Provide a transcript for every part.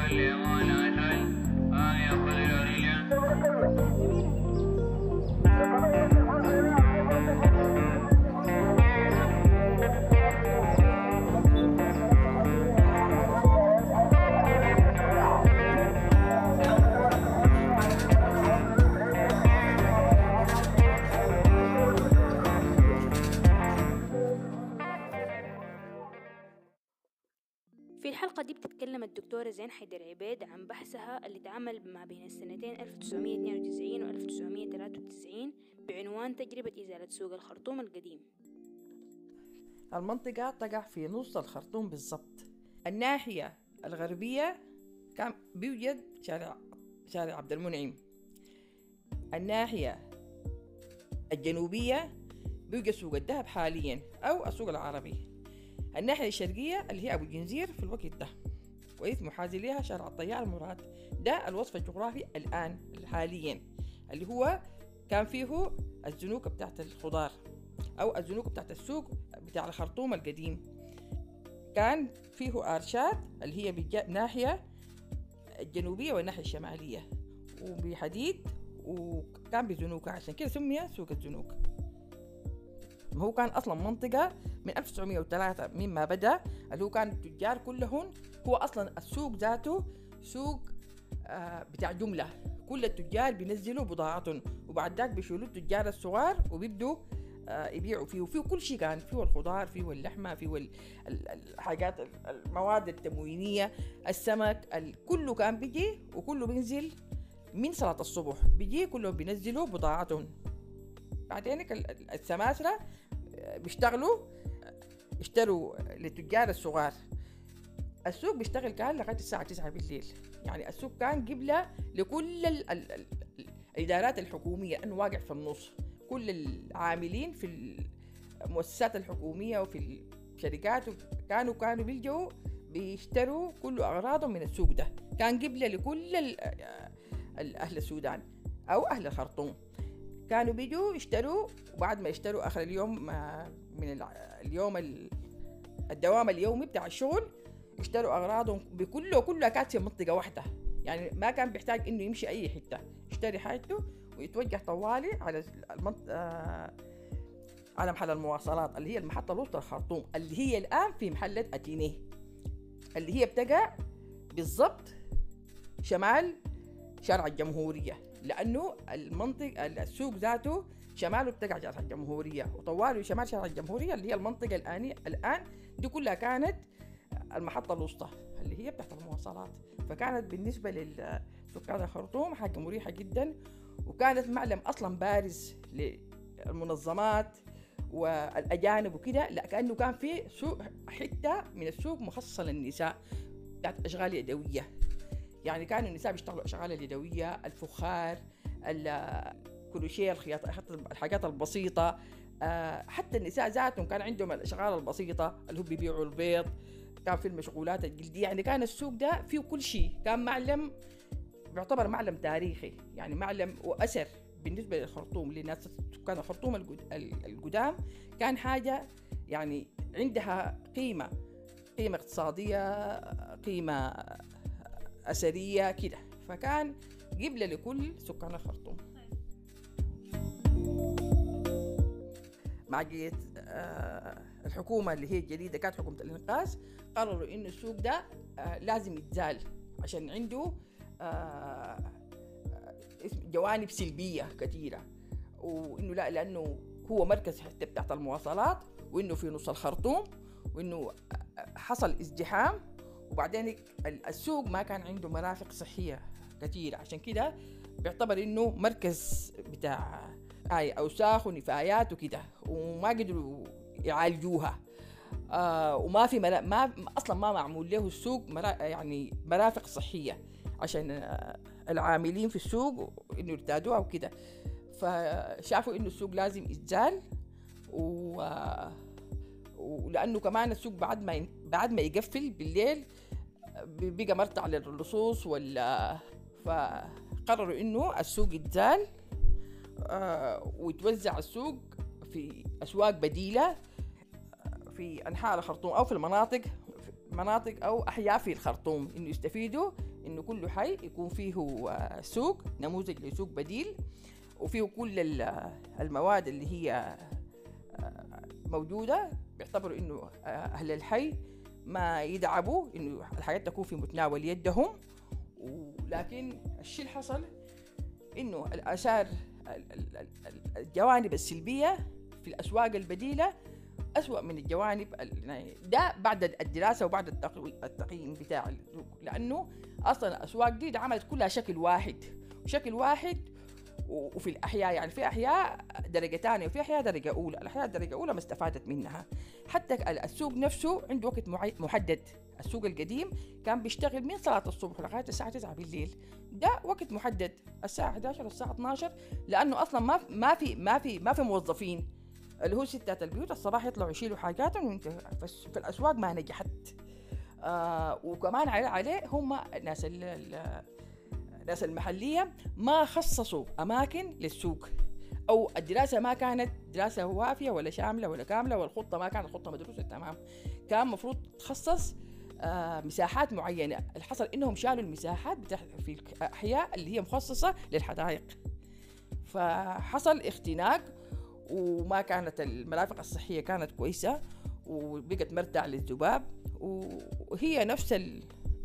في الحلقة دي بتتكلم الدكتورة زين حيدر عبيد عن بحثها اللي اتعمل ما بين السنتين 1992 و 1993 بعنوان تجربة إزالة سوق الخرطوم القديم المنطقة تقع في نص الخرطوم بالضبط الناحية الغربية كان بيوجد شارع شارع عبد المنعم الناحية الجنوبية بيوجد سوق الذهب حاليا أو السوق العربي الناحية الشرقية اللي هي أبو جنزير في الوقت ده كويس محاذي لها شارع الطيار المراد ده الوصف الجغرافي الآن حاليا اللي هو كان فيه الزنوك بتاعت الخضار أو الزنوك بتاعت السوق بتاع الخرطوم القديم كان فيه آرشات اللي هي بالناحية الجنوبية والناحية الشمالية وبحديد وكان بزنوك عشان كده سمي سوق الزنوك ما هو كان اصلا منطقه من 1903 مما بدا اللي هو كان التجار كلهم هو اصلا السوق ذاته سوق آه بتاع جمله كل التجار بينزلوا بضاعتهم وبعد ذاك بيشيلوا التجار الصغار وبيبدوا آه يبيعوا فيه وفيه كل شيء كان فيه الخضار فيه اللحمه فيه الحاجات المواد التموينيه السمك كله كان بيجي وكله بينزل من صلاة الصبح بيجي كلهم بينزلوا بضاعتهم بعدين السماسرة بيشتغلوا اشتروا للتجار الصغار السوق بيشتغل كان لغاية الساعة 9 بالليل يعني السوق كان قبلة لكل ال ال ال الإدارات الحكومية أنه واقع في النص كل العاملين في المؤسسات الحكومية وفي الشركات كانوا كانوا بيلجوا بيشتروا كل أغراضهم من السوق ده كان قبلة لكل أهل السودان أو أهل الخرطوم كانوا بيجوا يشتروا وبعد ما يشتروا اخر اليوم من اليوم الدوام اليومي بتاع الشغل يشتروا اغراضهم بكله كلها كانت في منطقه واحده يعني ما كان بيحتاج انه يمشي اي حته يشتري حاجته ويتوجه طوالي على المنطقة على محل المواصلات اللي هي المحطه الوسطى الخرطوم اللي هي الان في محله اتينيه اللي هي بتقع بالضبط شمال شارع الجمهوريه لانه المنطق السوق ذاته شماله بتقع شارع الجمهوريه وطواله شمال شارع الجمهوريه اللي هي المنطقه الاني الان دي كلها كانت المحطه الوسطى اللي هي بتاعت المواصلات فكانت بالنسبه لسكان الخرطوم حاجه مريحه جدا وكانت معلم اصلا بارز للمنظمات والاجانب وكده لا كانه كان في سوق حته من السوق مخصصه للنساء بتاعت اشغال يدويه يعني كانوا النساء بيشتغلوا الاشغال اليدويه الفخار الكروشيه الخياطه الحاجات البسيطه حتى النساء ذاتهم كان عندهم الاشغال البسيطه اللي هم بيبيعوا البيض كان في المشغولات الجلديه يعني كان السوق ده فيه كل شيء كان معلم بيعتبر معلم تاريخي يعني معلم واثر بالنسبه للخرطوم لناس سكان الخرطوم القدام كان حاجه يعني عندها قيمه قيمه اقتصاديه قيمه اثريه كده فكان قبله لكل سكان الخرطوم مع جيت آه الحكومة اللي هي الجديدة كانت حكومة الإنقاذ قرروا إنه السوق ده آه لازم يتزال عشان عنده آه جوانب سلبية كثيرة وإنه لا لأنه هو مركز حتى بتاعت المواصلات وإنه في نص الخرطوم وإنه حصل ازدحام وبعدين السوق ما كان عنده مرافق صحية كثيرة عشان كده بيعتبر إنه مركز بتاع هاي أوساخ ونفايات وكده وما قدروا يعالجوها آه وما في مرا... ما اصلا ما معمول له السوق مرا... يعني مرافق صحيه عشان آه العاملين في السوق انه يرتادوها وكده فشافوا انه السوق لازم يتزال و آه ولانه كمان السوق بعد ما بعد ما يقفل بالليل بقى مرتع للصوص ولا فقرروا انه السوق يتزال آه ويتوزع السوق في اسواق بديله في انحاء الخرطوم او في المناطق في مناطق او احياء في الخرطوم انه يستفيدوا انه كل حي يكون فيه آه، سوق نموذج لسوق بديل وفيه كل ال- المواد اللي هي آه، موجوده بيعتبروا انه آه، اهل الحي ما يدعبوا انه الحياه تكون في متناول يدهم ولكن الشيء اللي حصل انه الاثار ال- ال- ال- الجوانب السلبيه في الاسواق البديله أسوأ من الجوانب ال- يعني ده بعد الدراسة وبعد التقوي- التقييم بتاع السوق لأنه أصلا الأسواق دي ده عملت كلها شكل واحد شكل واحد و- وفي الأحياء يعني في أحياء درجة ثانية وفي أحياء درجة أولى الأحياء درجة أولى ما استفادت منها حتى ال- السوق نفسه عنده وقت معي- محدد السوق القديم كان بيشتغل من صلاة الصبح لغاية الساعة 9 بالليل ده وقت محدد الساعة 11 الساعة 12 لأنه أصلا ما ما في ما في ما في موظفين اللي هو ستات البيوت الصباح يطلعوا يشيلوا حاجاتهم وينتهوا. فس- في الاسواق ما نجحت آه وكمان عليه, عليه هم الناس ال- ال- الناس المحليه ما خصصوا اماكن للسوق او الدراسه ما كانت دراسه وافيه ولا شامله ولا كامله والخطه ما كانت خطه مدروسه تمام كان المفروض تخصص آه مساحات معينه اللي حصل انهم شالوا المساحات بتاع في الاحياء اللي هي مخصصه للحدائق فحصل اختناق وما كانت المرافق الصحية كانت كويسة وبقت مرتع للذباب وهي نفس ال...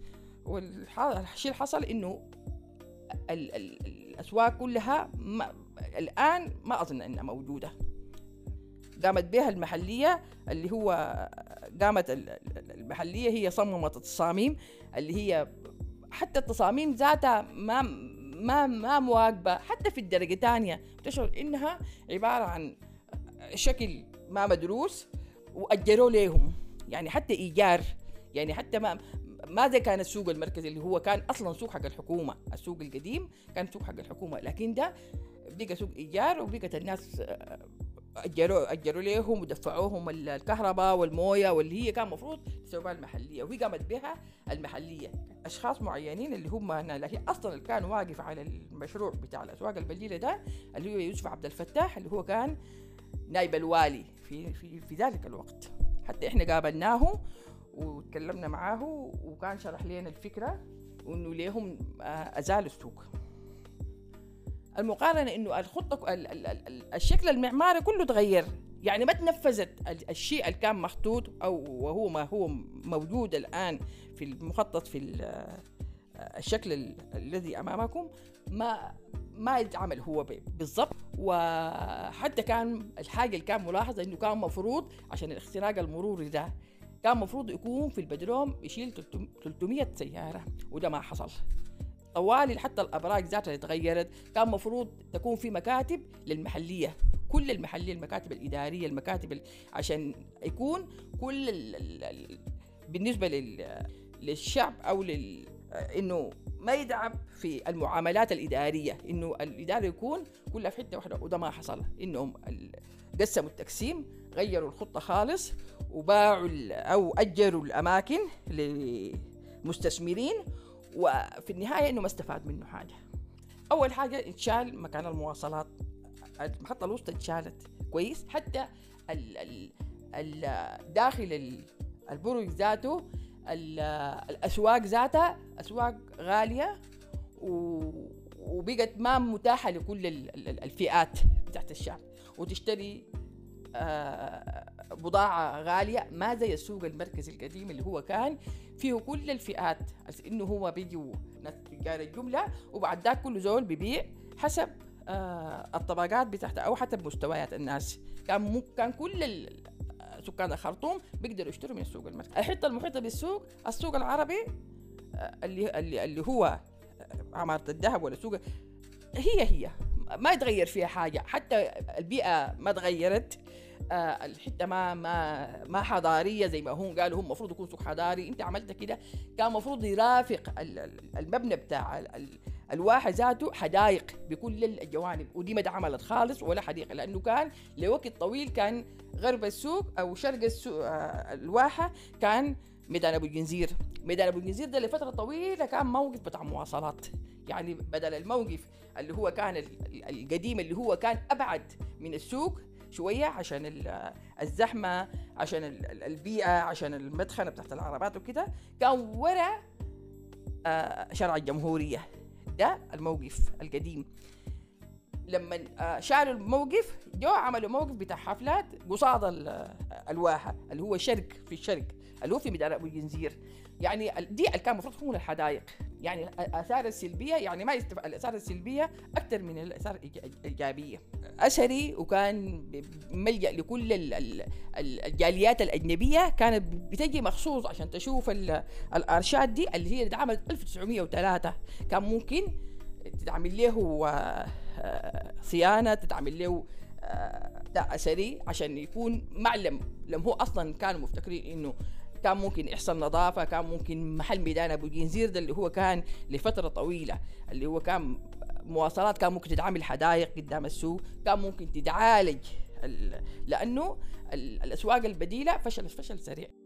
والشيء اللي حصل انه ال... ال... الاسواق كلها ما... الان ما اظن انها موجوده قامت بها المحليه اللي هو قامت ال- ال- المحليه هي صممت التصاميم اللي هي حتى التصاميم ذاتها ما ما ما مواكبه حتى في الدرجه الثانيه تشعر انها عباره عن شكل ما مدروس واجروا لهم يعني حتى ايجار يعني حتى ما ما زي كان السوق المركزي اللي هو كان اصلا سوق حق الحكومه السوق القديم كان سوق حق الحكومه لكن ده بقى سوق ايجار وبقت الناس آه، اجروا اجروا لهم ودفعوهم ال- الكهرباء والمويه واللي هي كان المفروض تسويها المحليه وهي قامت بها المحليه اشخاص معينين اللي هم اللي هي اصلا اللي كان واقف على المشروع بتاع الاسواق البديله ده اللي هو يوسف عبد الفتاح اللي هو كان نائب الوالي في في في ذلك الوقت حتى احنا قابلناه وتكلمنا معاه وكان شرح لنا الفكره وانه ليهم آه، ازالوا السوق المقارنه انه الخطه ال- ال- ال- الشكل المعماري كله تغير يعني ما تنفذت ال- الشيء اللي كان مخطوط او وهو ما هو موجود الان في المخطط في ال- الشكل ال- الذي امامكم ما ما يتعمل هو ب- بالضبط وحتى كان الحاجه اللي كان ملاحظه انه كان مفروض عشان الاختراق المروري ده كان مفروض يكون في البدروم يشيل 300 سياره وده ما حصل طوالي حتى الابراج ذاتها تغيرت كان مفروض تكون في مكاتب للمحليه كل المحليه المكاتب الاداريه المكاتب ال... عشان يكون كل ال... ال... ال... بالنسبه لل... للشعب او لل انه ما يدعم في المعاملات الاداريه انه الاداره يكون كلها في حته واحده وده ما حصل انهم ال- قسموا التقسيم غيروا الخطه خالص وباعوا ال- او اجروا الاماكن لمستثمرين وفي النهايه انه ما استفاد منه حاجه اول حاجه اتشال مكان المواصلات المحطه الوسطى اتشالت كويس حتى ال ال ال داخل ال- البرج ذاته ال- الاسواق ذاتها اسواق غاليه و- وبقت ما متاحه لكل ال- ال- الفئات بتاعت الشعب وتشتري آه، بضاعة غالية ما زي السوق المركزي القديم اللي هو كان فيه كل الفئات بس انه هو بيجوا ناس تجار الجملة وبعد ذاك كل زول بيبيع حسب آه الطبقات بتاعته او حسب مستويات الناس كان مو كان كل ال- سكان الخرطوم بيقدروا يشتروا من السوق المركزي الحته المحيطه بالسوق السوق العربي آه، اللي اللي, اللي هو آه، عمارة الذهب ولا سوق هي هي ما يتغير فيها حاجة حتى البيئة ما تغيرت آه الحتة ما ما ما حضارية زي ما هم قالوا هم المفروض يكون سوق حضاري انت عملت كده كان المفروض يرافق ال- ال- المبنى بتاع ال- ال- الواحة ذاته حدائق بكل الجوانب ودي ما اتعملت خالص ولا حديقة لأنه كان لوقت طويل كان غرب السوق أو شرق السوق آه الواحة كان ميدان أبو الجنزير ميدان أبو الجنزير ده لفترة طويلة كان موقف بتاع مواصلات يعني بدل الموقف اللي هو كان ال- ال- القديم اللي هو كان أبعد من السوق شوية عشان ال- الزحمة عشان ال- ال- البيئة عشان المدخنة بتاعت العربات وكده كان ورا آه، شارع الجمهورية ده الموقف القديم لما آه، شالوا الموقف جو عملوا موقف بتاع حفلات قصاد ال- آه، الواحة اللي هو شرق في الشرق اللي هو في ميدان ابو الجنزير يعني ال- دي اللي كان المفروض تكون الحدائق يعني الاثار السلبيه يعني ما يستف... الاثار السلبيه اكثر من الاثار الإيج- الايجابيه اثري وكان ب- ملجا لكل ال- ال- ال- الجاليات الاجنبيه كانت بتجي مخصوص عشان تشوف ال- الارشات دي اللي هي اتعملت 1903 كان ممكن تتعمل له آه، آه، صيانه تتعمل له آه، ده اثري عشان يكون معلم لما هو اصلا كانوا مفتكرين انه كان ممكن يحصل نظافه كان ممكن محل ميدان ابو جنزير ده اللي هو كان لفتره طويله اللي هو كان مواصلات كان ممكن تتعامل حدائق قدام السوق كان ممكن تتعالج ال- لانه ال- الاسواق البديله فشلت فشل سريع